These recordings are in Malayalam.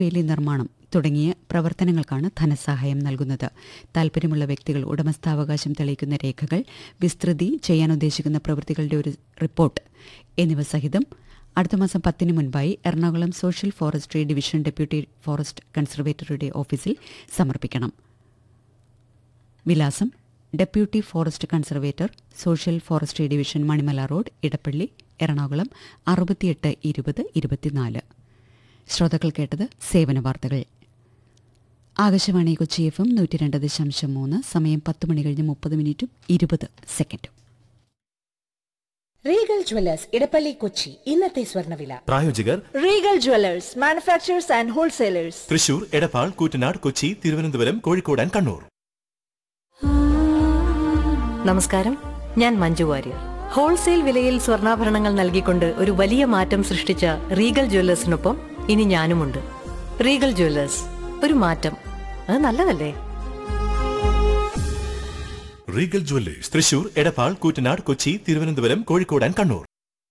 വേലി നിർമ്മാണം തുടങ്ങിയ പ്രവർത്തനങ്ങൾക്കാണ് ധനസഹായം നൽകുന്നത് താൽപ്പര്യമുള്ള വ്യക്തികൾ ഉടമസ്ഥാവകാശം തെളിയിക്കുന്ന രേഖകൾ വിസ്തൃതി ചെയ്യാൻ ഉദ്ദേശിക്കുന്ന പ്രവൃത്തികളുടെ ഒരു റിപ്പോർട്ട് എന്നിവ സഹിതം അടുത്ത മാസം പത്തിന് മുൻപായി Ernakulam social forestry division deputy forest കൺസർവേറ്ററുടെ ഓഫീസിൽ സമർപ്പിക്കണം വിലാസം deputy forest conservator social forestry division Manimala road Edappally Ernakulam അറുപത്തിയെട്ട് ഇരുപത് ഇരുപത്തിനാല് ശ്രോതാക്കൾ കേട്ടത് സേവന വാർത്തകൾ ആകാശവാണി കൊച്ചി എഫ് എം നൂറ്റി രണ്ട് ദശാംശം മൂന്ന് സമയം പത്ത് മണി കഴിഞ്ഞ് മുപ്പത് മിനിറ്റും ഇരുപത് സെക്കൻഡും റീഗൽ ജ്വല്ലേഴ്സ് ഇടപ്പള്ളി കൊച്ചി ഇന്നത്തെ സ്വർണ്ണവില പ്രായോജകർ Regal jewellers manufacturers and wholesalers Thrissur Edappal Koottanad Kochi Thiruvananthapuram Kozhikode and Kannur നമസ്കാരം ഞാൻ മഞ്ജു വാര്യർ ഹോൾസെയിൽ വിലയിൽ സ്വർണ്ണാഭരണങ്ങൾ നൽകിക്കൊണ്ട് ഒരു വലിയ മാറ്റം സൃഷ്ടിച്ച റീഗൽ ജ്വല്ലേഴ്സിനൊപ്പം ഇനി ഞാനുമുണ്ട് റീഗൽ ജ്വല്ലേഴ്സ് ഒരു മാറ്റം അത് നല്ലതല്ലേ Regal jewellers Thrissur Edappal Koottanad Kochi Thiruvananthapuram Kozhikode and Kannur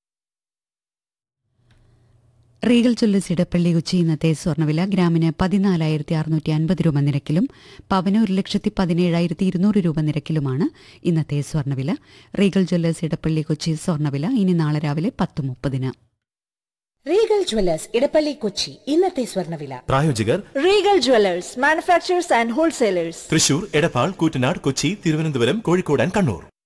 Regal jewellers Edappally ഉച്ച ഇന്നത്തെ സ്വർണ്ണവില ഗ്രാമിന് പതിനാലായിരത്തി അറുന്നൂറ്റി അൻപത് രൂപ നിരക്കിലും പവന് ഒരു ലക്ഷത്തി പതിനേഴായിരത്തി ഇരുന്നൂറ് രൂപ നിരക്കിലുമാണ് ഇന്നത്തെ സ്വർണ്ണവില റീഗൽ ജ്വല്ലേഴ്സ് ഇടപ്പള്ളി കൊച്ചി സ്വർണ്ണവില ഇനി നാളെ രാവിലെ പത്ത് മുപ്പതിന് റീഗൽ ജ്വല്ലേഴ്സ് ഇടപ്പള്ളി കൊച്ചി ഇന്നത്തെ സ്വർണ്ണവില പ്രായോജകർ Regal jewellers manufacturers and wholesalers Thrissur Edappal Koottanad Kochi Thiruvananthapuram Kozhikode and Kannur